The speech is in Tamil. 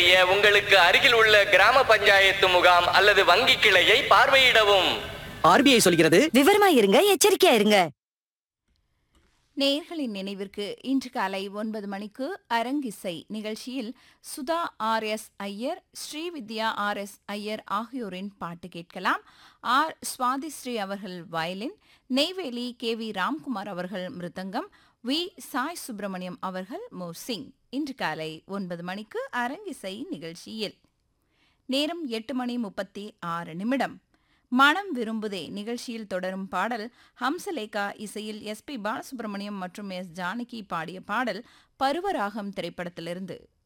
செய்ய உங்களுக்கு அருகில் உள்ள கிராம பஞ்சாயத்து முகாம் அல்லது வங்கி கிளையை பார்வையிடவும் ஆர்பிஐ சொல்கிறது விவரமா இருங்க எச்சரிக்கையா இருங்க நேயர்களின் நினைவிற்கு இன்று காலை ஒன்பது மணிக்கு அரங்கிசை நிகழ்ச்சியில் Sudha R S Iyer Srividya R S Iyer ஆகியோரின் பாட்டு கேட்கலாம் ஆர் சுவாதிஸ்ரீ அவர்கள் violin Neyveli K V Ramkumar அவர்கள் மிருதங்கம் வி சாய் சுப்பிரமணியம் அவர்கள் மோர்சிங் இன்று காலை ஒன்பது மணிக்கு அரங்கிசை நிகழ்ச்சியில் நேரம் எட்டு மணி முப்பத்தி ஆறு நிமிடம் மனம் விரும்புதே நிகழ்ச்சியில் தொடரும் பாடல் ஹம்சலேகா இசையில் எஸ் பி பாலசுப்ரமணியம் மற்றும் எஸ் ஜானகி பாடிய பாடல் பருவராகம் திரைப்படத்திலிருந்து